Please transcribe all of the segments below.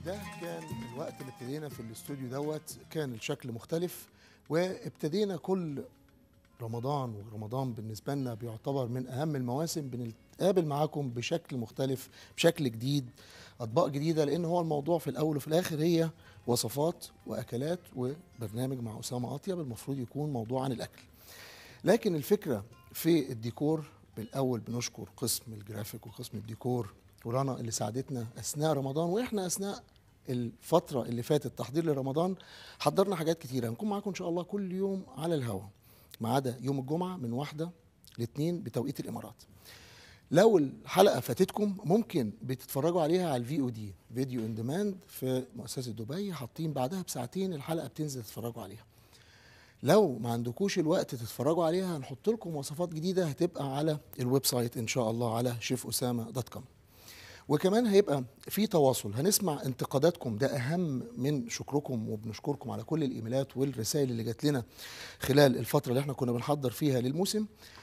ده كان الوقت اللي ابتدينا في الاستوديو دوت كان الشكل مختلف وابتدينا كل رمضان ورمضان بالنسبة لنا بيعتبر من أهم المواسم بنتقابل معاكم بشكل مختلف بشكل جديد أطباق جديدة لأن هو الموضوع في الأول وفي الآخر هي وصفات وأكلات وبرنامج مع أسامة أطيب المفروض يكون موضوع عن الأكل لكن الفكرة في الديكور بالأول بنشكر قسم الجرافيك وقسم الديكور ورانا اللي ساعدتنا أثناء رمضان وإحنا أثناء الفترة اللي فاتت تحضير لرمضان حضرنا حاجات كتيرة هنكون معاكم إن شاء الله كل يوم على الهواء ما عدا يوم الجمعة من واحدة لاثنين بتوقيت الإمارات لو الحلقة فاتتكم ممكن بتتفرجوا عليها على الفي او دي فيديو اون ديماند في مؤسسة دبي حاطين بعدها بساعتين الحلقة بتنزل تتفرجوا عليها لو ما عندكوش الوقت تتفرجوا عليها هنحط لكم وصفات جديدة هتبقى على الويب سايت إن شاء الله على شيف أسامة دوت كوم وكمان هيبقى في تواصل هنسمع انتقاداتكم ده اهم من شكركم وبنشكركم على كل الايميلات والرسائل اللي جات لنا خلال الفتره اللي احنا كنا بنحضر فيها للموسم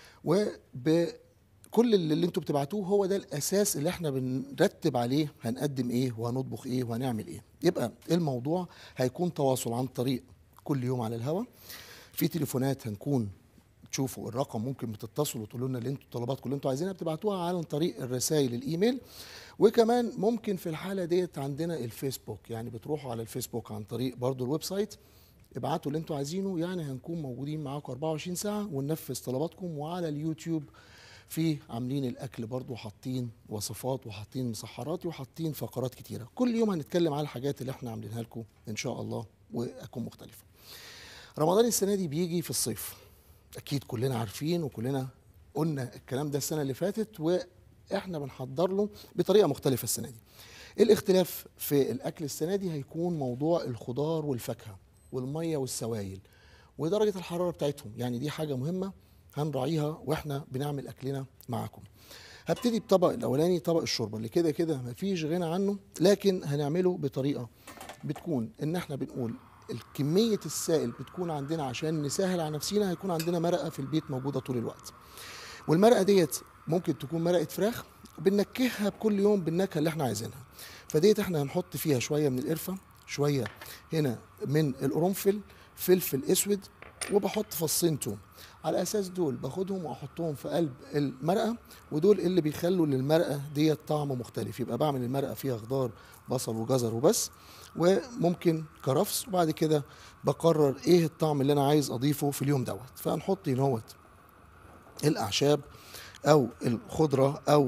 وبكل اللي, اللي انتوا بتبعتوه هو ده الاساس اللي احنا بنرتب عليه هنقدم ايه وهنطبخ ايه وهنعمل ايه يبقى الموضوع هيكون تواصل عن طريق كل يوم على الهوا في تليفونات هنكون تشوفوا الرقم ممكن بتتصلوا وتقولوا لنا اللي انتوا طلباتكم اللي انتوا عايزينها بتبعتوها عن طريق الرسائل الايميل وكمان ممكن في الحاله ديت عندنا الفيسبوك يعني بتروحوا على الفيسبوك عن طريق برضو الويب سايت ابعتوا اللي انتوا عايزينه يعني هنكون موجودين معاكم 24 ساعه وننفذ طلباتكم وعلى اليوتيوب في عاملين الاكل برضو حاطين وصفات وحاطين مسحرات وحاطين فقرات كتيره كل يوم هنتكلم على الحاجات اللي احنا عاملينها لكم ان شاء الله وهتكون مختلفه رمضان السنه دي بيجي في الصيف اكيد كلنا عارفين وكلنا قلنا الكلام ده السنه اللي فاتت واحنا بنحضر له بطريقه مختلفه السنه دي الاختلاف في الاكل السنه دي هيكون موضوع الخضار والفاكهه والميه والسوائل ودرجه الحراره بتاعتهم يعني دي حاجه مهمه هنراعيها واحنا بنعمل اكلنا معاكم هبتدي بطبق الاولاني طبق الشوربه اللي كده كده مفيش غنى عنه لكن هنعمله بطريقه بتكون ان احنا بنقول الكمية السائل بتكون عندنا عشان نسهل على نفسينا هيكون عندنا مرقة في البيت موجودة طول الوقت والمرقة ديت ممكن تكون مرقة فراخ بننكهها بكل يوم بالنكهة اللي احنا عايزينها فديت احنا هنحط فيها شوية من القرفة شوية هنا من القرنفل فلفل اسود وبحط فصين توم على اساس دول باخدهم واحطهم في قلب المرقه ودول اللي بيخلوا للمرقه ديت طعم مختلف يبقى بعمل المرقه فيها خضار بصل وجزر وبس وممكن كرفس وبعد كده بقرر ايه الطعم اللي انا عايز اضيفه في اليوم دوت فهنحط هنا الاعشاب او الخضره او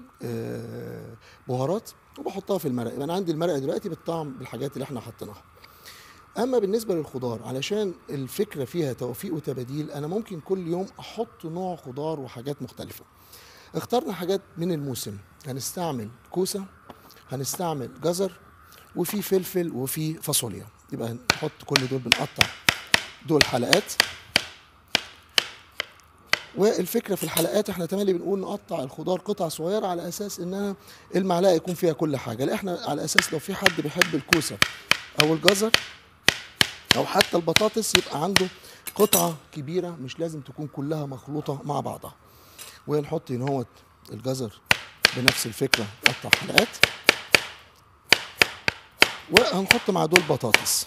البهارات وبحطها في المرقه يبقى انا عندي المرقه دلوقتي بالطعم بالحاجات اللي احنا حطيناها اما بالنسبه للخضار علشان الفكره فيها توفيق وتباديل انا ممكن كل يوم احط نوع خضار وحاجات مختلفه اخترنا حاجات من الموسم هنستعمل كوسه هنستعمل جزر وفي فلفل وفي فاصوليا يبقى نحط كل دول بنقطع دول حلقات والفكره في الحلقات احنا تملي بنقول نقطع الخضار قطع صغيره على اساس انها المعلقه يكون فيها كل حاجه لا احنا على اساس لو في حد بيحب الكوسه او الجزر او حتى البطاطس يبقى عنده قطعه كبيره مش لازم تكون كلها مخلوطه مع بعضها ونحط هنا هو الجزر بنفس الفكره قطع حلقات وهنحط مع دول بطاطس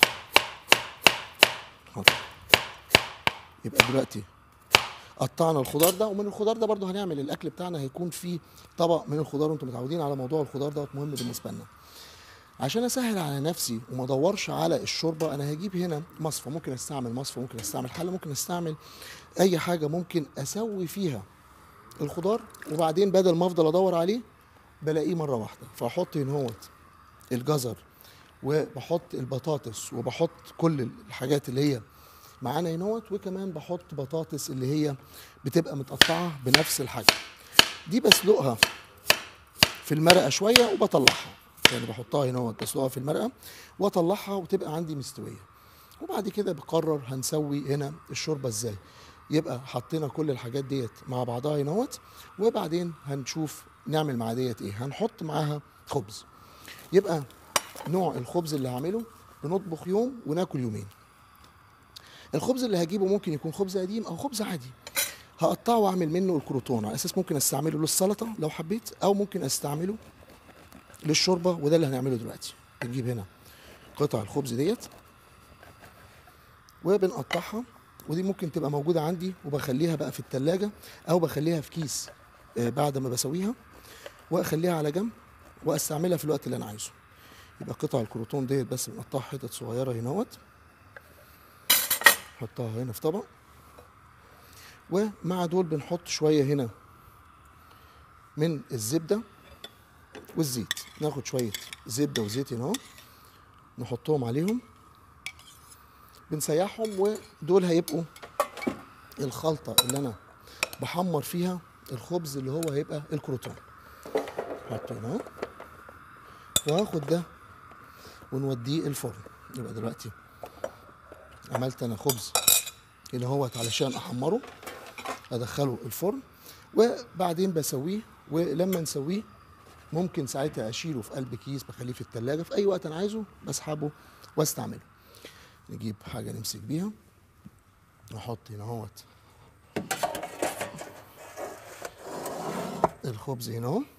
يبقى دلوقتي قطعنا الخضار ده ومن الخضار ده برضو هنعمل الاكل بتاعنا هيكون فيه طبق من الخضار وانتم متعودين على موضوع الخضار ده مهم بالنسبه لنا عشان اسهل على نفسي وما ادورش على الشوربه انا هجيب هنا مصفى ممكن استعمل مصفى ممكن استعمل حله ممكن استعمل اي حاجه ممكن اسوي فيها الخضار وبعدين بدل ما افضل ادور عليه بلاقيه مره واحده فاحط هنا هوت الجزر وبحط البطاطس وبحط كل الحاجات اللي هي معانا هنوت وكمان بحط بطاطس اللي هي بتبقى متقطعه بنفس الحجم دي بسلقها في المرقه شويه وبطلعها يعني بحطها هنا بسلقها في المرقه واطلعها وتبقى عندي مستويه وبعد كده بقرر هنسوي هنا الشوربه ازاي يبقى حطينا كل الحاجات ديت مع بعضها هنا وبعدين هنشوف نعمل مع ديت ايه هنحط معاها خبز يبقى نوع الخبز اللي هعمله بنطبخ يوم وناكل يومين الخبز اللي هجيبه ممكن يكون خبز قديم او خبز عادي هقطعه واعمل منه الكروتون على اساس ممكن استعمله للسلطه لو حبيت او ممكن استعمله للشوربه وده اللي هنعمله دلوقتي بنجيب هنا قطع الخبز ديت وبنقطعها ودي ممكن تبقى موجودة عندي وبخليها بقى في التلاجة أو بخليها في كيس آه، بعد ما بسويها وأخليها على جنب وأستعملها في الوقت اللي أنا عايزه يبقى قطع الكروتون ديت بس بنقطعها حتت صغيرة هنا اهوت نحطها هنا في طبق ومع دول بنحط شوية هنا من الزبدة والزيت ناخد شوية زبدة وزيت هنا اهو نحطهم عليهم بنسيحهم ودول هيبقوا الخلطة اللي أنا بحمر فيها الخبز اللي هو هيبقى الكروتون نحطه هنا اهو وهاخد ده ونوديه الفرن يبقى دلوقتي عملت انا خبز اللي هو علشان احمره ادخله الفرن وبعدين بسويه ولما نسويه ممكن ساعتها اشيله في قلب كيس بخليه في التلاجة في اي وقت انا عايزه بسحبه واستعمله نجيب حاجة نمسك بيها نحط هنا اهوت الخبز هنا اهو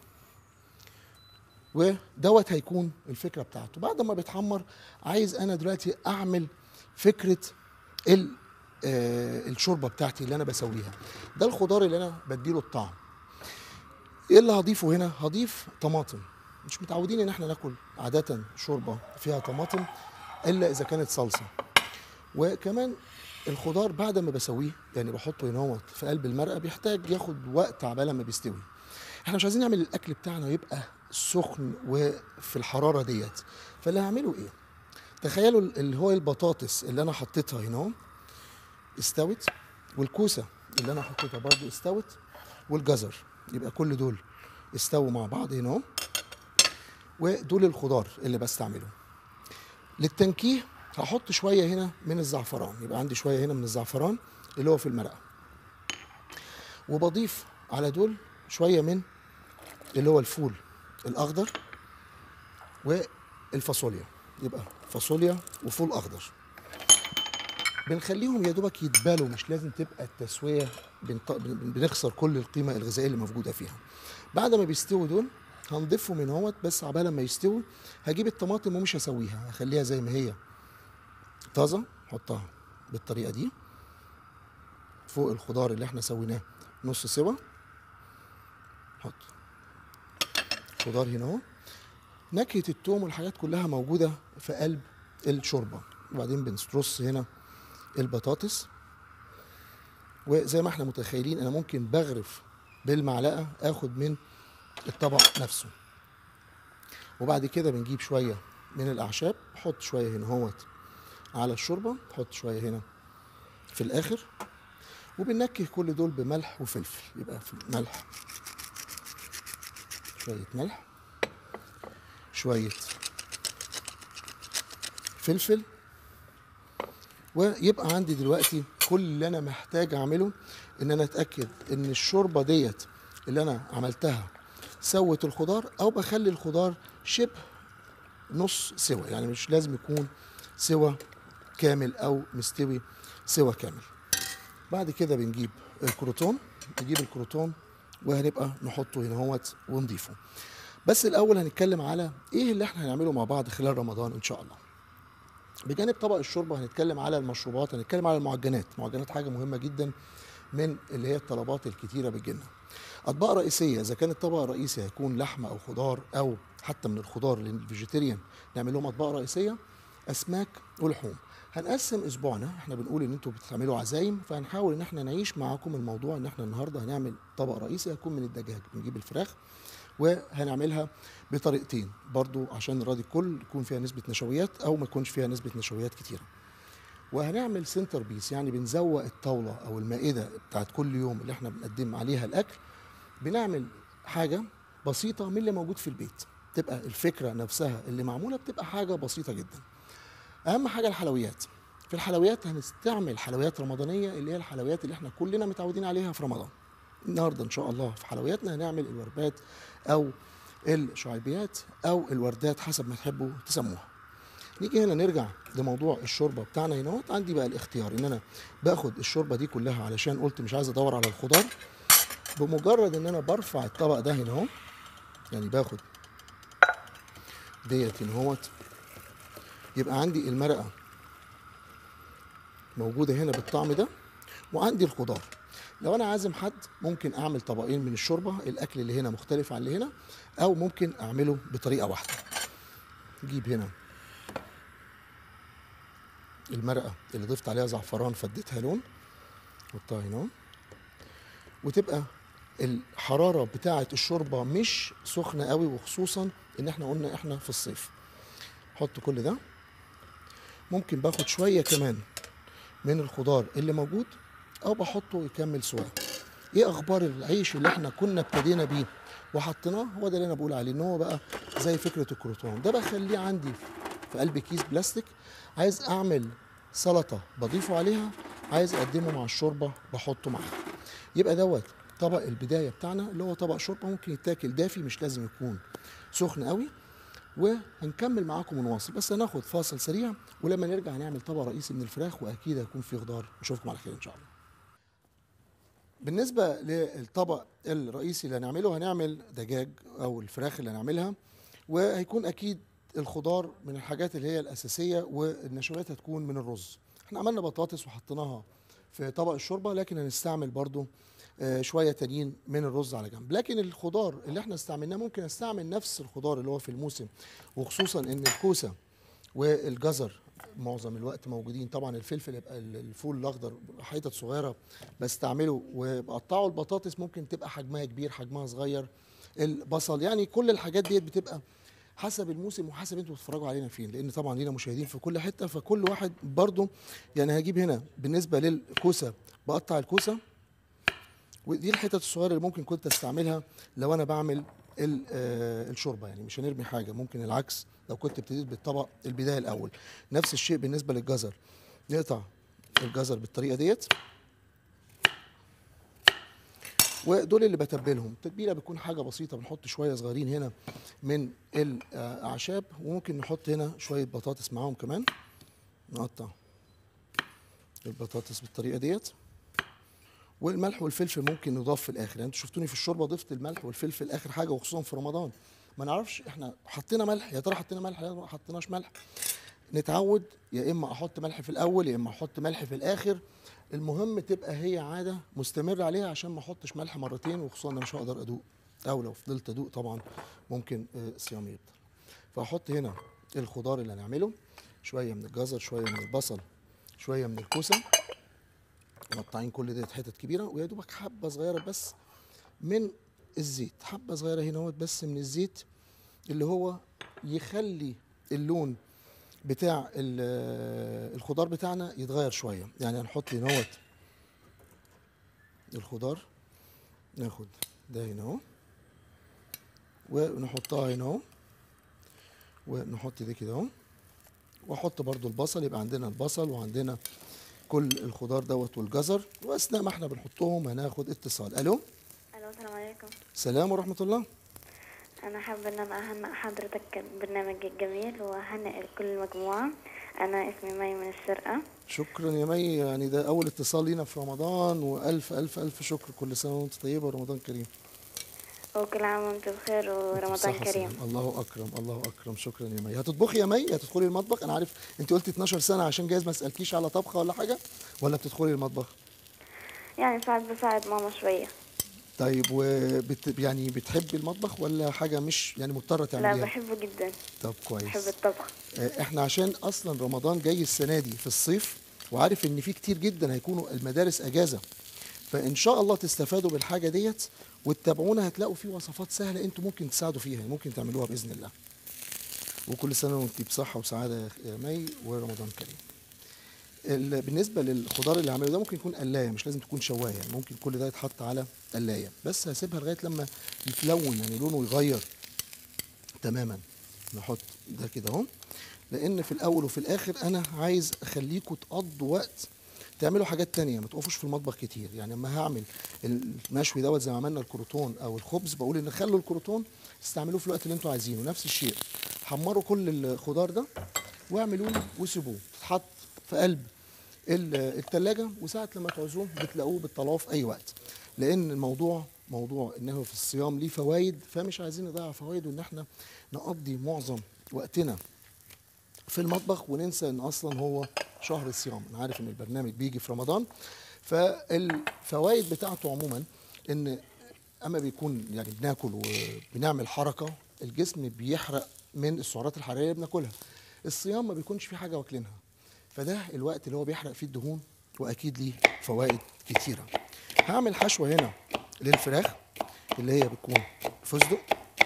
ودوت هيكون الفكره بتاعته بعد ما بيتحمر عايز انا دلوقتي اعمل فكره ال آه الشوربه بتاعتي اللي انا بسويها ده الخضار اللي انا بديله الطعم ايه اللي هضيفه هنا هضيف طماطم مش متعودين ان احنا ناكل عاده شوربه فيها طماطم الا اذا كانت صلصه وكمان الخضار بعد ما بسويه يعني بحطه هنا هو في قلب المرقه بيحتاج ياخد وقت عبال ما بيستوي احنا مش عايزين نعمل الاكل بتاعنا يبقى سخن وفي الحراره ديت فاللي هعمله ايه تخيلوا اللي هو البطاطس اللي انا حطيتها هنا اهو استوت والكوسه اللي انا حطيتها برضو استوت والجزر يبقى كل دول استووا مع بعض هنا اهو ودول الخضار اللي بستعمله للتنكيه هحط شويه هنا من الزعفران يبقى عندي شويه هنا من الزعفران اللي هو في المرقه وبضيف على دول شويه من اللي هو الفول الاخضر والفاصوليا يبقى فاصوليا وفول اخضر بنخليهم يا دوبك يتبالوا مش لازم تبقى التسويه بنط... بن- بنخسر كل القيمه الغذائيه اللي موجوده فيها بعد ما بيستووا دول هنضيفهم من اهوت بس عبال ما يستووا هجيب الطماطم ومش هسويها هخليها زي ما هي طازه احطها بالطريقه دي فوق الخضار اللي احنا سويناه نص سوا حط خضار هنا اهو نكهه التوم والحاجات كلها موجوده في قلب الشوربه وبعدين بنسترص هنا البطاطس وزي ما احنا متخيلين انا ممكن بغرف بالمعلقه اخد من الطبق نفسه وبعد كده بنجيب شويه من الاعشاب نحط شويه هنا اهوت على الشوربه نحط شويه هنا في الاخر وبننكه كل دول بملح وفلفل يبقى في ملح شويه ملح شويه فلفل ويبقى عندي دلوقتي كل اللي انا محتاج اعمله ان انا اتاكد ان الشوربه ديت اللي انا عملتها سوت الخضار او بخلي الخضار شبه نص سوا يعني مش لازم يكون سوا كامل او مستوي سوا كامل بعد كده بنجيب الكروتون نجيب الكروتون وهنبقى نحطه هنا اهوت ونضيفه بس الاول هنتكلم على ايه اللي احنا هنعمله مع بعض خلال رمضان ان شاء الله بجانب طبق الشوربه هنتكلم على المشروبات هنتكلم على المعجنات المعجنات حاجه مهمه جدا من اللي هي الطلبات الكتيره بتجيلنا اطباق رئيسيه اذا كان الطبق الرئيسي هيكون لحمه او خضار او حتى من الخضار للفيجيتيريان نعمل لهم اطباق رئيسيه اسماك ولحوم هنقسم اسبوعنا احنا بنقول ان انتوا بتعملوا عزايم فهنحاول ان احنا نعيش معاكم الموضوع ان احنا النهارده هنعمل طبق رئيسي هيكون من الدجاج بنجيب الفراخ وهنعملها بطريقتين برضو عشان نراضي الكل يكون فيها نسبة نشويات أو ما يكونش فيها نسبة نشويات كتيرة وهنعمل سنتر بيس يعني بنزوق الطاولة أو المائدة بتاعت كل يوم اللي احنا بنقدم عليها الأكل بنعمل حاجة بسيطة من اللي موجود في البيت تبقى الفكرة نفسها اللي معمولة بتبقى حاجة بسيطة جدا أهم حاجة الحلويات في الحلويات هنستعمل حلويات رمضانية اللي هي الحلويات اللي احنا كلنا متعودين عليها في رمضان النهارده ان شاء الله في حلوياتنا هنعمل الوربات او الشعيبيات او الوردات حسب ما تحبوا تسموها نيجي هنا نرجع لموضوع الشوربه بتاعنا هنا اهوت. عندي بقى الاختيار ان انا باخد الشوربه دي كلها علشان قلت مش عايز ادور على الخضار بمجرد ان انا برفع الطبق ده هنا اهو يعني باخد ديت هنا اهوت يبقى عندي المرقه موجوده هنا بالطعم ده وعندي الخضار لو انا عازم حد ممكن اعمل طبقين من الشوربه الاكل اللي هنا مختلف عن اللي هنا او ممكن اعمله بطريقه واحده نجيب هنا المرقه اللي ضفت عليها زعفران فديتها لون حطها هنا وتبقى الحراره بتاعه الشوربه مش سخنه قوي وخصوصا ان احنا قلنا احنا في الصيف حط كل ده ممكن باخد شويه كمان من الخضار اللي موجود او بحطه يكمل سواء ايه اخبار العيش اللي احنا كنا ابتدينا بيه وحطيناه هو ده اللي انا بقول عليه ان هو بقى زي فكره الكروتون ده بخليه عندي في قلب كيس بلاستيك عايز اعمل سلطه بضيفه عليها عايز اقدمه مع الشوربه بحطه معاها يبقى دوت طبق البدايه بتاعنا اللي هو طبق شوربه ممكن يتاكل دافي مش لازم يكون سخن قوي وهنكمل معاكم ونواصل بس هناخد فاصل سريع ولما نرجع هنعمل طبق رئيسي من الفراخ واكيد هيكون فيه خضار نشوفكم على خير ان شاء الله بالنسبه للطبق الرئيسي اللي هنعمله هنعمل دجاج او الفراخ اللي هنعملها وهيكون اكيد الخضار من الحاجات اللي هي الاساسيه والنشويات هتكون من الرز احنا عملنا بطاطس وحطيناها في طبق الشوربه لكن هنستعمل برضو آه، شويه تانيين من الرز على جنب لكن الخضار اللي احنا استعملناه ممكن استعمل نفس الخضار اللي هو في الموسم وخصوصا ان الكوسه والجزر معظم الوقت موجودين طبعا الفلفل يبقى ال- الفول الاخضر حتت صغيره بستعمله وبقطعه البطاطس ممكن تبقى حجمها كبير حجمها صغير البصل يعني كل الحاجات ديت بتبقى حسب الموسم وحسب انتوا بتتفرجوا علينا فين لان طبعا لينا مشاهدين في كل حته فكل واحد برضو يعني هجيب هنا بالنسبه للكوسه بقطع الكوسه ودي الحتت الصغيره اللي ممكن كنت استعملها لو انا بعمل ال- آه، الشوربه يعني مش هنرمي حاجه ممكن العكس لو كنت ابتديت بالطبق البدايه الاول نفس الشيء بالنسبه للجزر نقطع الجزر بالطريقه ديت ودول اللي بتبلهم التتبيله بتكون حاجه بسيطه بنحط شويه صغيرين هنا من الاعشاب وممكن نحط هنا شويه بطاطس معاهم كمان نقطع البطاطس بالطريقه ديت والملح والفلفل ممكن يضاف في الاخر يعني انتوا شفتوني في الشوربه ضفت الملح والفلفل اخر حاجه وخصوصا في رمضان ما نعرفش احنا حطينا ملح يا ترى حطينا ملح يا ترى ما حطيناش ملح نتعود يا اما احط ملح في الاول يا اما احط ملح في الاخر المهم تبقى هي عاده مستمر عليها عشان ما احطش ملح مرتين وخصوصا انا مش هقدر ادوق او لو فضلت ادوق طبعا ممكن آه، صيامي يبطل فاحط هنا الخضار اللي هنعمله شويه من الجزر شويه من البصل شويه من الكوسه مقطعين كل ديت حتت كبيره ويا دوبك حبه صغيره بس من الزيت حبه صغيره هنا اهوت بس من الزيت اللي هو يخلي اللون بتاع ال- الخضار بتاعنا يتغير شويه يعني هنحط هنا اهوت الخضار ناخد ده هنا اهو ونحطها هنا اهو ونحط دي كده اهو واحط برضو البصل يبقى عندنا البصل وعندنا كل الخضار دوت والجزر واثناء ما احنا بنحطهم هناخد اتصال الو الو السلام عليكم سلام ورحمه الله انا حابه ان انا اهنئ حضرتك بالبرنامج الجميل واهنئ كل المجموعه انا اسمي مي من الشرقه شكرا يا مي يعني ده اول اتصال لينا في رمضان والف الف الف شكر كل سنه وانت طيبه ورمضان كريم وكل عام وانتم بخير ورمضان صحة كريم سلام. الله اكرم الله اكرم شكرا يا مي هتطبخي يا مي هتدخلي المطبخ انا عارف انت قلتي 12 سنه عشان جايز ما اسالكيش على طبخه ولا حاجه ولا بتدخلي المطبخ يعني ساعات بساعد ماما شويه طيب وبت يعني بتحبي المطبخ ولا حاجه مش يعني مضطره لا تعمليها بحبه جدا طب كويس بحب الطبخ آه، احنا عشان اصلا رمضان جاي السنه دي في الصيف وعارف ان في كتير جدا هيكونوا المدارس اجازه فان شاء الله تستفادوا بالحاجه ديت وتتابعونا هتلاقوا في وصفات سهله انتوا ممكن تساعدوا فيها ممكن تعملوها باذن الله وكل سنه وانت بصحه وسعاده يا مي ورمضان كريم ال- بالنسبه للخضار اللي عمله ده ممكن يكون قلايه مش لازم تكون شوايه يعني ممكن كل ده يتحط على قلايه بس هسيبها لغايه لما يتلون يعني لونه يغير تماما نحط ده كده اهو لان في الاول وفي الاخر انا عايز اخليكم تقضوا وقت تعملوا حاجات تانية ما تقفوش في المطبخ كتير يعني لما هعمل المشوي دوت زي ما عملنا الكروتون او الخبز بقول ان خلوا الكروتون استعملوه في الوقت اللي انتوا عايزينه نفس الشيء حمروا كل الخضار ده واعملوه وسيبوه تتحط في قلب ال- التلاجة وساعة لما تعوزوه بتلاقوه بتطلعوه في أي وقت لأن الموضوع موضوع إنه في الصيام ليه فوائد فمش عايزين نضيع فوائده إن إحنا نقضي معظم وقتنا في المطبخ وننسى ان اصلا هو شهر الصيام انا عارف ان البرنامج بيجي في رمضان فالفوائد بتاعته عموما ان اما بيكون يعني بناكل وبنعمل حركه الجسم بيحرق من السعرات الحراريه اللي بناكلها الصيام ما بيكونش فيه حاجه واكلينها فده الوقت اللي هو بيحرق فيه الدهون واكيد ليه فوائد كتيره هعمل حشوه هنا للفراخ اللي هي بتكون فستق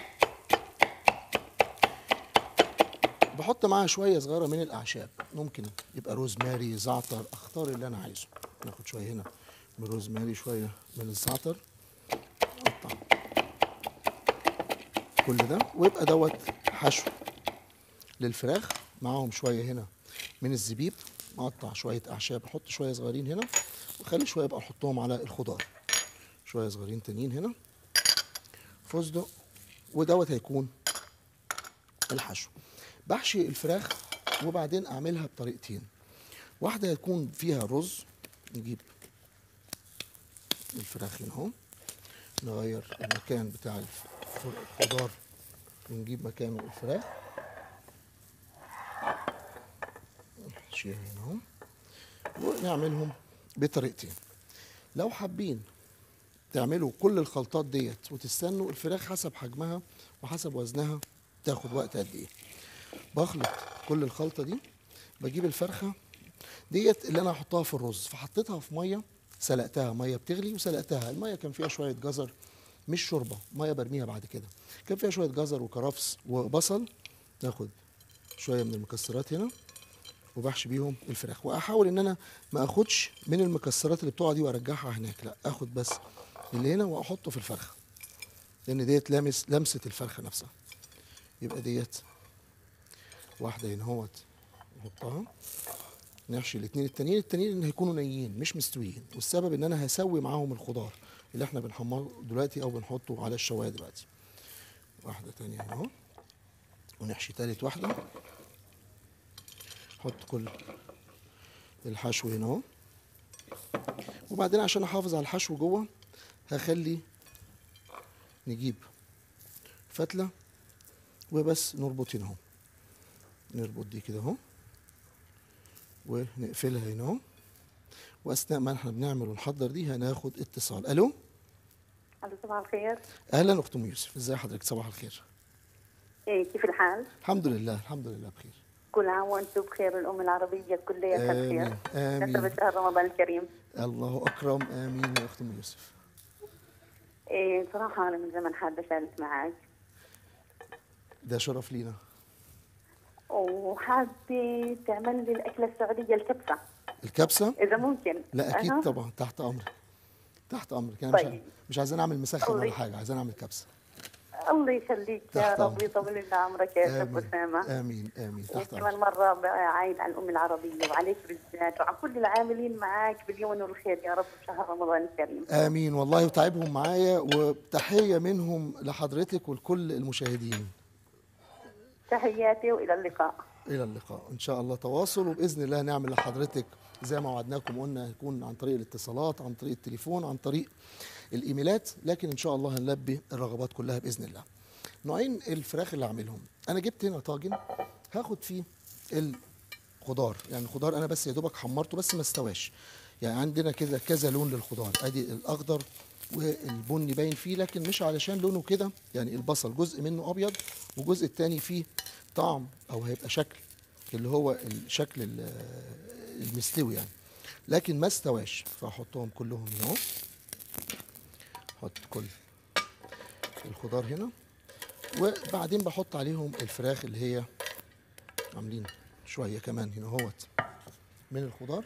بحط معاها شويه صغيره من الاعشاب ممكن يبقى روزماري زعتر اختار اللي انا عايزه ناخد شويه هنا من الروزماري شويه من الزعتر نقطع كل ده ويبقى دوت حشو للفراخ معاهم شويه هنا من الزبيب مقطع شويه اعشاب احط شويه صغيرين هنا واخلي شويه بقى احطهم على الخضار شويه صغيرين تانيين هنا فستق ودوت هيكون الحشو بحشي الفراخ وبعدين اعملها بطريقتين واحده هتكون فيها رز نجيب الفراخ هنا اهو نغير المكان بتاع الف- الخضار ونجيب مكانه الفراخ نحشيها هنا اهو ونعملهم بطريقتين لو حابين تعملوا كل الخلطات ديت وتستنوا الفراخ حسب حجمها وحسب وزنها تاخد وقت قد ايه بخلط كل الخلطه دي بجيب الفرخه ديت اللي انا هحطها في الرز فحطيتها في ميه سلقتها ميه بتغلي وسلقتها الميه كان فيها شويه جزر مش شوربه ميه برميها بعد كده كان فيها شويه جزر وكرفس وبصل ناخد شويه من المكسرات هنا وبحشي بيهم الفراخ واحاول ان انا ما اخدش من المكسرات اللي بتقع دي وارجعها هناك لا اخد بس اللي هنا واحطه في الفرخه لان ديت لامس لمسه الفرخه نفسها يبقى ديت واحده هنا اهوت نحطها نحشي الاثنين التانيين التانيين ان هيكونوا نيين مش مستويين والسبب ان انا هسوي معاهم الخضار اللي احنا بنحمره دلوقتي او بنحطه على الشوايه دلوقتي واحده تانية هنا اهو ونحشي تالت واحده نحط كل الحشو هنا اهو وبعدين عشان احافظ على الحشو جوه هخلي نجيب فتله وبس نربط هنا اهو نربط دي كده اهو ونقفلها هنا اهو واثناء ما احنا بنعمل ونحضر دي هناخد اتصال الو الو صباح الخير اهلا اخت ام يوسف ازي حضرتك صباح الخير إيه كيف الحال؟ الحمد لله الحمد لله بخير كل عام وانتم بخير الأمة العربية كلها آمين، بخير آمين. نسبة شهر رمضان الكريم الله اكرم امين يا اخت ام يوسف إيه صراحة أنا من زمن حابة أشارك معك ده شرف لينا وحابة تعمل لي الأكلة السعودية الكبسة الكبسه إذا ممكن لا اكيد أها. طبعا تحت امرك تحت امرك انا مش طيب. مش عايزين اعمل مسخن ولا الله. حاجه عايزين اعمل كبسه الله يخليك يا تحت رب أمرك. يطول لنا عمرك يا شيخ امين أسامة امين امين تحت وكمان امرك مرة بعيد على الأمة العربية وعليك بالذات وعلى كل العاملين معك باليوم والخير يا رب في شهر رمضان الكريم امين والله وتعبهم معايا وتحيه منهم لحضرتك ولكل المشاهدين تحياتي وإلى اللقاء الى اللقاء ان شاء الله تواصل وباذن الله نعمل لحضرتك زي ما وعدناكم قلنا هيكون عن طريق الاتصالات عن طريق التليفون عن طريق الايميلات لكن ان شاء الله هنلبي الرغبات كلها باذن الله نوعين الفراخ اللي هعملهم انا جبت هنا طاجن هاخد فيه الخضار يعني الخضار انا بس يا دوبك حمرته بس ما استواش يعني عندنا كده كذا لون للخضار ادي الاخضر والبني باين فيه لكن مش علشان لونه كده يعني البصل جزء منه ابيض وجزء التاني فيه طعم او هيبقى شكل اللي هو الشكل ال- المستوي يعني لكن ما استواش فاحطهم كلهم هنا اهو احط كل الخضار هنا وبعدين بحط عليهم الفراخ اللي هي عاملين شويه كمان هنا اهوت من الخضار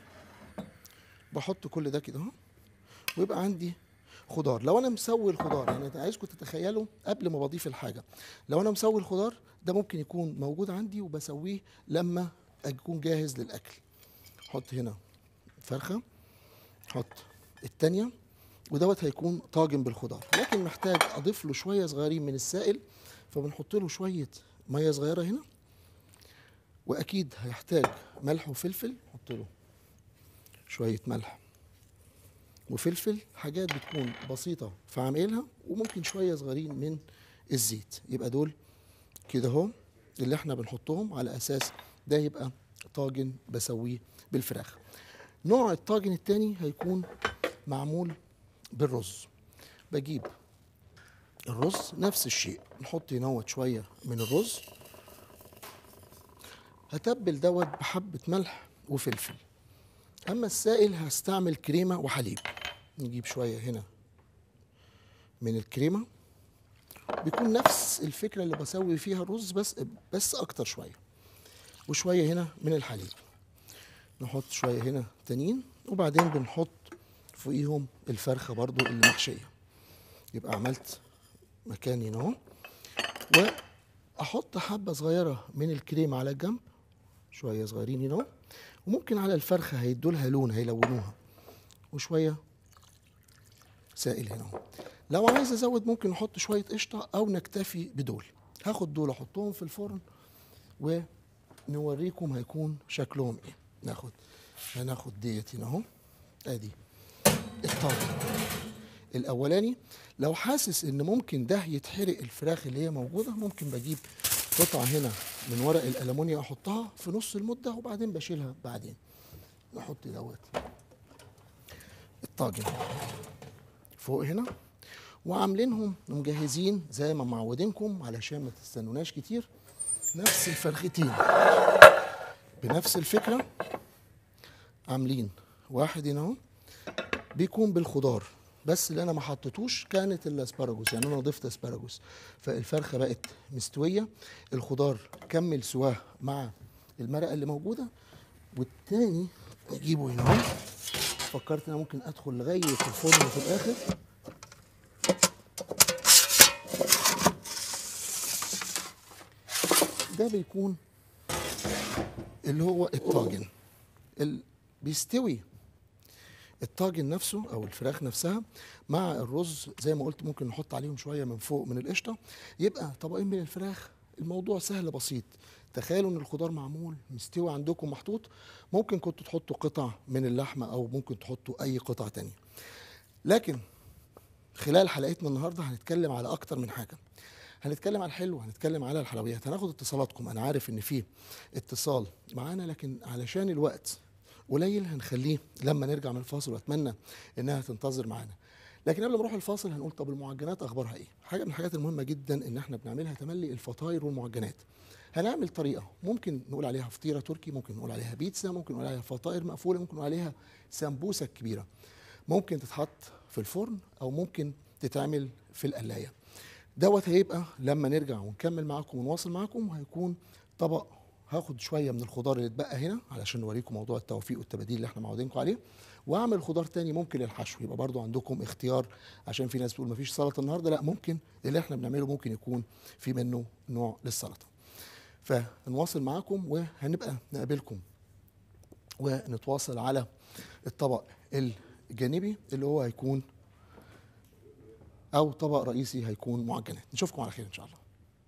بحط كل ده كده اهو ويبقى عندي خضار لو انا مسوي الخضار يعني أنا عايزكم تتخيلوا قبل ما بضيف الحاجه لو انا مسوي الخضار ده ممكن يكون موجود عندي وبسويه لما اكون جاهز للاكل احط هنا فرخه احط التانية ودوت هيكون طاجن بالخضار لكن محتاج اضيف له شويه صغيرين من السائل فبنحط له شويه ميه صغيره هنا واكيد هيحتاج ملح وفلفل نحط له شويه ملح وفلفل حاجات بتكون بسيطه في عمايلها وممكن شويه صغيرين من الزيت يبقى دول كده اهو اللي احنا بنحطهم على اساس ده يبقى طاجن بسويه بالفراخ نوع الطاجن التاني هيكون معمول بالرز بجيب الرز نفس الشيء نحط ينوت شويه من الرز هتبل دوت بحبه ملح وفلفل اما السائل هستعمل كريمه وحليب نجيب شويه هنا من الكريمه بيكون نفس الفكره اللي بسوي فيها الرز بس بس اكتر شويه وشويه هنا من الحليب نحط شويه هنا تانيين وبعدين بنحط فوقيهم الفرخه برضو اللي محشيه يبقى عملت مكان هنا اهو واحط حبه صغيره من الكريمه على الجنب شويه صغيرين هنا اهو وممكن على الفرخه هيدولها لون هيلونوها وشويه سائل هنا اهو لو عايز ازود ممكن نحط شويه قشطه او نكتفي بدول هاخد دول احطهم في الفرن ونوريكم هيكون شكلهم ايه ناخد هناخد ديت هنا اهو ادي الطاجن الاولاني لو حاسس ان ممكن ده يتحرق الفراخ اللي هي موجوده ممكن بجيب قطعه هنا من ورق الالومنيا احطها في نص المده وبعدين بشيلها بعدين نحط دوت الطاجن فوق هنا وعاملينهم مجهزين زي ما معودينكم علشان ما تستنوناش كتير نفس الفرختين بنفس الفكره عاملين واحد هنا اهو بيكون بالخضار بس اللي انا ما حطيتوش كانت الاسبراجوس يعني انا ضفت اسبراجوس فالفرخه بقت مستويه الخضار كمل سواه مع المرقه اللي موجوده والتاني نجيبه هنا اهو فكرت ان انا ممكن ادخل لغايه الفرن في الاخر ده بيكون اللي هو الطاجن ال- بيستوي الطاجن نفسه او الفراخ نفسها مع الرز زي ما قلت ممكن نحط عليهم شويه من فوق من القشطه يبقى طبقين من الفراخ الموضوع سهل بسيط تخيلوا ان الخضار معمول مستوي عندكم محطوط ممكن كنتوا تحطوا قطع من اللحمه او ممكن تحطوا اي قطع تانية لكن خلال حلقتنا النهارده هنتكلم على اكتر من حاجه هنتكلم على الحلو هنتكلم على الحلويات هناخد اتصالاتكم انا عارف ان في اتصال معانا لكن علشان الوقت قليل هنخليه لما نرجع من الفاصل واتمنى انها تنتظر معانا لكن قبل ما نروح الفاصل هنقول طب المعجنات اخبارها ايه حاجه من الحاجات المهمه جدا ان احنا بنعملها تملي الفطاير والمعجنات هنعمل طريقه ممكن نقول عليها فطيره تركي ممكن نقول عليها بيتزا ممكن نقول عليها فطاير مقفوله ممكن نقول عليها سمبوسه كبيره ممكن تتحط في الفرن او ممكن تتعمل في القلايه دوت هيبقى لما نرجع ونكمل معاكم ونواصل معاكم هيكون طبق هاخد شويه من الخضار اللي اتبقى هنا علشان نوريكم موضوع التوفيق والتباديل اللي احنا معودينكم عليه واعمل خضار تاني ممكن للحشو يبقى برضو عندكم اختيار عشان في ناس بتقول مفيش سلطه النهارده لا ممكن اللي احنا بنعمله ممكن يكون في منه نوع للسلطه فنواصل معاكم وهنبقى نقابلكم ونتواصل على الطبق الجانبي اللي هو هيكون او طبق رئيسي هيكون معجنات نشوفكم على خير ان شاء الله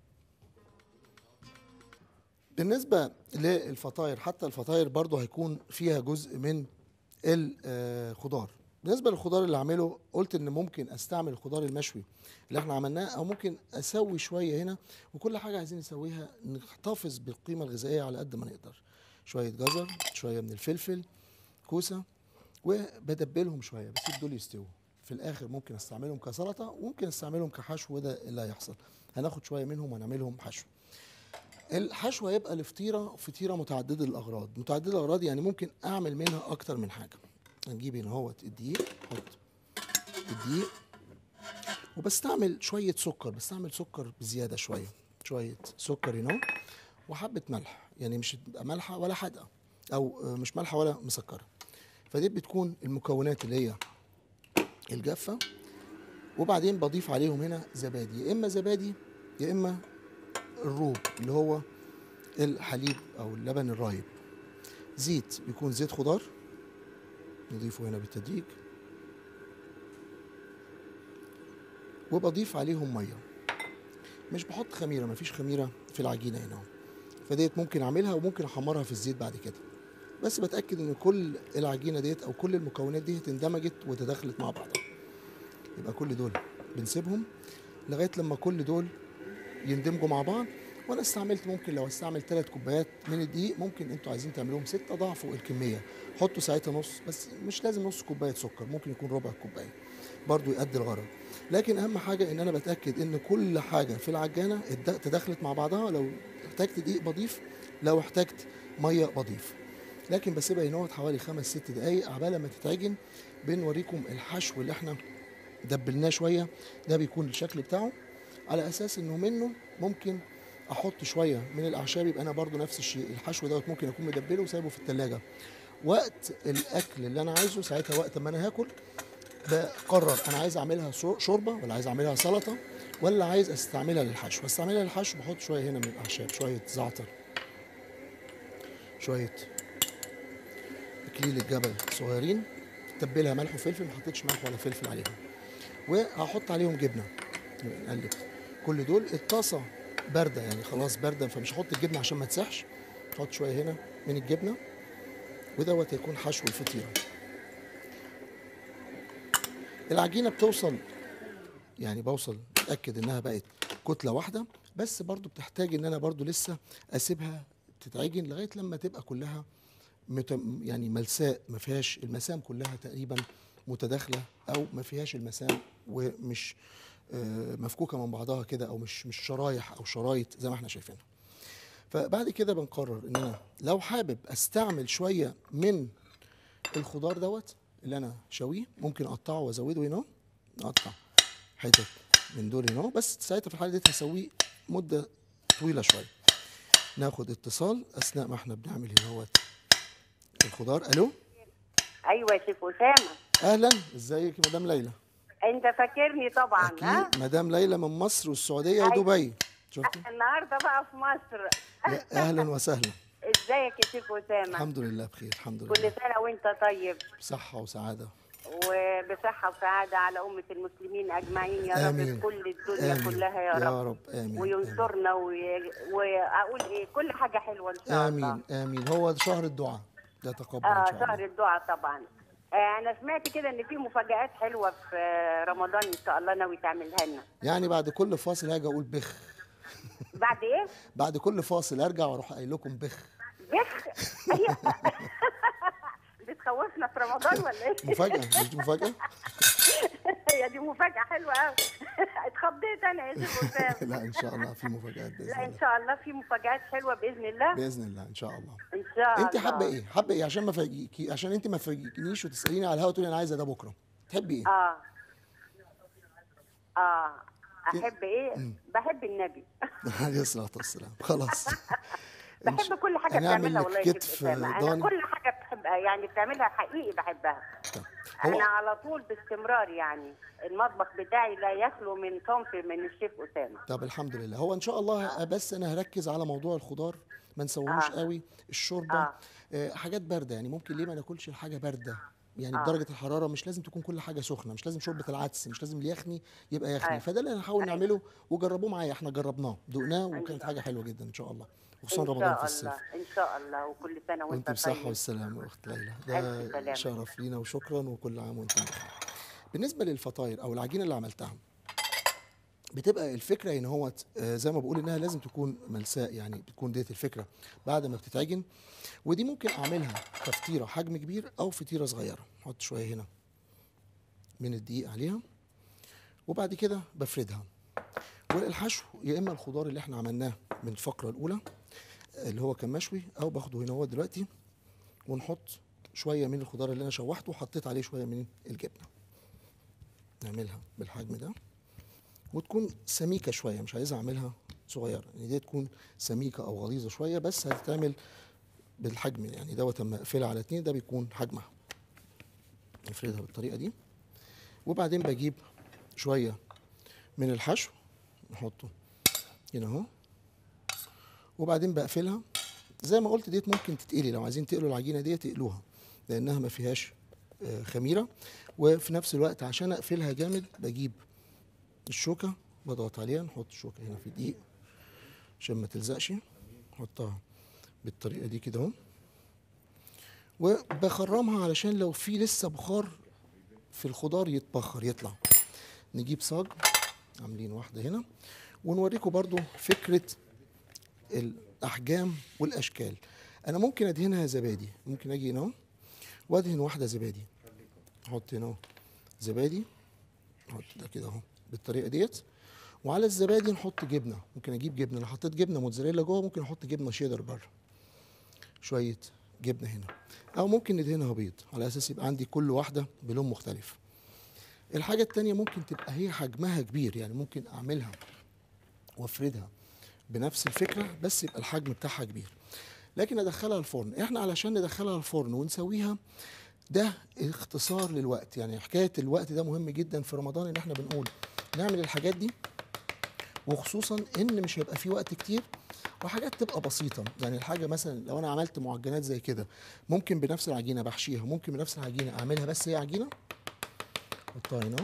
بالنسبه للفطاير حتى الفطاير برضو هيكون فيها جزء من الخضار بالنسبه للخضار اللي هعمله قلت ان ممكن استعمل الخضار المشوي اللي احنا عملناه او ممكن اسوي شويه هنا وكل حاجه عايزين نسويها نحتفظ بالقيمه الغذائيه على قد ما نقدر شويه جزر شويه من الفلفل كوسه وبدبلهم شويه بسيب دول يستووا في الاخر ممكن استعملهم كسلطه وممكن استعملهم كحشو وده اللي هيحصل هناخد شويه منهم ونعملهم حشو الحشو هيبقى لفطيره فطيره متعدده الاغراض متعدده الاغراض يعني ممكن اعمل منها اكتر من حاجه هنجيب هنا اهوت الدقيق احط الدقيق وبستعمل شويه سكر بستعمل سكر بزياده شويه شويه سكر هنا وحبه ملح يعني مش تبقى مالحه ولا حادقه او آه، مش مالحه ولا مسكره فدي بتكون المكونات اللي هي الجافه وبعدين بضيف عليهم هنا زبادي يا اما زبادي يا اما الروب اللي هو الحليب او اللبن الرايب زيت بيكون زيت خضار نضيفه هنا بالتدريج وبضيف عليهم ميه مش بحط خميره مفيش خميره في العجينه هنا اهو. فديت ممكن اعملها وممكن احمرها في الزيت بعد كده بس بتاكد ان كل العجينه ديت او كل المكونات ديت اندمجت وتداخلت مع بعضها يبقى كل دول بنسيبهم لغايه لما كل دول يندمجوا مع بعض وانا استعملت ممكن لو استعمل ثلاث كوبايات من الدقيق ممكن انتوا عايزين تعملوهم ستة ضعفوا الكميه حطوا ساعتها نص بس مش لازم نص كوبايه سكر ممكن يكون ربع كوبايه برضو يؤدي الغرض لكن اهم حاجه ان انا بتاكد ان كل حاجه في العجانه اتد- تداخلت مع بعضها لو احتجت دقيق بضيف لو احتجت ميه بضيف لكن بسيبها ينوت حوالي خمس ست دقايق عبال ما تتعجن بنوريكم الحشو اللي احنا دبلناه شويه ده بيكون الشكل بتاعه على اساس انه منه ممكن احط شويه من الاعشاب يبقى انا برضو نفس الشيء الحشو دوت ممكن اكون مدبله وسايبه في التلاجة وقت الاكل اللي انا عايزه ساعتها وقت ما انا هاكل بقرر انا عايز اعملها شو- شوربه ولا عايز اعملها سلطه ولا عايز استعملها للحشو استعملها للحشو بحط شويه هنا من الاعشاب شويه زعتر شويه اكليل الجبل صغيرين تبلها ملح وفلفل ما حطيتش ملح ولا فلفل عليهم وهحط عليهم جبنه نقلب كل دول الطاسه بارده يعني خلاص بارده فمش هحط الجبنه عشان ما تسحش احط شويه هنا من الجبنه ودوت هيكون حشو الفطيره العجينه بتوصل يعني بوصل اتاكد انها بقت كتله واحده بس برضو بتحتاج ان انا برضو لسه اسيبها تتعجن لغايه لما تبقى كلها مت... يعني ملساء ما فيهاش المسام كلها تقريبا متداخله او ما فيهاش المسام ومش آه، مفكوكه من بعضها كده او مش مش شرايح او شرايط زي ما احنا شايفينها فبعد كده بنقرر ان انا لو حابب استعمل شويه من الخضار دوت اللي انا شويه ممكن اقطعه وازوده هنا نقطع حتت من دول هنا بس ساعتها في الحاله دي هسويه مده طويله شويه ناخد اتصال اثناء ما احنا بنعمل هنا الخضار الو ايوه يا شيف اسامه اهلا ازيك يا مدام ليلى انت فاكرني طبعا ها اكيد مدام ليلى من مصر والسعوديه أيوة. ودبي شفتي النهارده بقى في مصر يا اهلا وسهلا ازيك يا شيف اسامه الحمد لله بخير الحمد كل لله سنه وانت طيب بصحه وسعاده وبصحه وسعاده على امه المسلمين اجمعين يا رب آمين. في كل الدنيا آمين. كلها يا رب يا رب آمين آمين. وينصرنا وي... واقول ايه كل حاجه حلوه ان شاء الله آمين آمين هو شهر الدعاء ده تقبل إن اه شاء شهر الله الدعاء طبعا آه انا سمعت كده ان في مفاجآت حلوه في آه، رمضان ان شاء الله ناوي تعملها لنا يعني بعد كل فاصل هاجي أقول بخ بعد ايه بعد كل فاصل أرجع وأروح قايل لكم بخ بخ أيوة. بتخوفنا في رمضان ولا ايه مفاجأة مش دي مفاجأة؟ هي دي مفاجاه حلوه قوي اتخضيت انا يا شيخ اسامه لا إن شاء الله في مفاجآت بإذن لا ان الله شاء الله في مفاجآت حلوه باذن الله بإذن الله إن شاء الله ان شاء الله أنت حابة إيه؟ حابة إيه عشان ما فاجئكي عشان أنت ما فاجئنيش وتسأليني على الهوا تقولي أنا عايزة ده بكرة تحبي إيه؟ اه اه احب ايه بحب النبي عليه الصلاة والسلام خلاص إن بحب شاء- كل حاجه هنعمل بتعملها لك والله يا شيخ كتف اسامه انا ضاني كل حاجه بحبها يعني بتعملها حقيقي بحبها طب. هو انا على طول باستمرار يعني المطبخ بتاعي لا يخلو من صنف من الشيف اسامه طب الحمد لله هو ان شاء الله بس انا هركز على موضوع الخضار ما نسويهوش آه. قوي الشوربه آه. آه. حاجات بارده يعني ممكن ليه ما ناكلش الحاجه بارده يعني آه. بدرجه الحراره مش لازم تكون كل حاجه سخنه مش لازم شوربه العدس مش لازم اليخني يبقى يخني أيوة. فده اللي هنحاول نعمله وجربوه معايا احنا جربناه دقناه وكانت حاجه حلوه جدا ان شاء الله وخصوصا ان رمضان في شاء الصيف الله ان شاء الله وكل سنه وانت وانت بصحه طيب والسلامه يا اخت ليلى ألف ده سلامة. شرف لينا وشكرا وكل عام وانتم بخير بالنسبه للفطاير او العجينه اللي عملتها بتبقى الفكره ان هو زي ما بقول انها لازم تكون ملساء يعني بتكون ديت الفكره بعد ما بتتعجن ودي ممكن اعملها كفطيره حجم كبير او فطيره صغيره احط شويه هنا من الدقيق عليها وبعد كده بفردها والحشو يا اما الخضار اللي احنا عملناه من الفقره الاولى اللي هو كان مشوي او باخده هنا هو دلوقتي ونحط شويه من الخضار اللي انا شوحته وحطيت عليه شويه من الجبنه نعملها بالحجم ده وتكون سميكه شويه مش عايزها اعملها صغيره يعني دي تكون سميكه او غليظه شويه بس هتتعمل بالحجم يعني دوت اما اقفلها على اتنين ده بيكون حجمها نفردها بالطريقه دي وبعدين بجيب شويه من الحشو نحطه هنا اهو وبعدين بقفلها زي ما قلت ديت ممكن تتقلي لو عايزين تقلوا العجينه ديت تقلوها لانها ما فيهاش آه، خميره وفي نفس الوقت عشان اقفلها جامد بجيب الشوكه بضغط عليها نحط الشوكه هنا في الدقيق عشان ما تلزقش نحطها بالطريقه دي كده اهو وبخرمها علشان لو في لسه بخار في الخضار يتبخر يطلع نجيب صاج عاملين واحده هنا ونوريكم برضو فكره الاحجام والاشكال انا ممكن ادهنها زبادي ممكن اجي هنا أهو وادهن واحده زبادي احط هنا أهو زبادي احط ده كده اهو بالطريقه ديت وعلى الزبادي نحط جبنه ممكن اجيب جبنه لو حطيت جبنه موتزاريلا جوه ممكن احط جبنه شيدر بره شويه جبنه هنا او ممكن ندهنها بيض على اساس يبقى عندي كل واحده بلون مختلف الحاجه التانية ممكن تبقى هي حجمها كبير يعني ممكن اعملها وافردها بنفس الفكره بس يبقى الحجم بتاعها كبير لكن ادخلها الفرن احنا علشان ندخلها الفرن ونسويها ده اختصار للوقت يعني حكايه الوقت ده مهم جدا في رمضان ان احنا بنقول نعمل الحاجات دي وخصوصا ان مش هيبقى في وقت كتير وحاجات تبقى بسيطه يعني الحاجه مثلا لو انا عملت معجنات زي كده ممكن بنفس العجينه بحشيها ممكن بنفس العجينه اعملها بس هي عجينه احطها هنا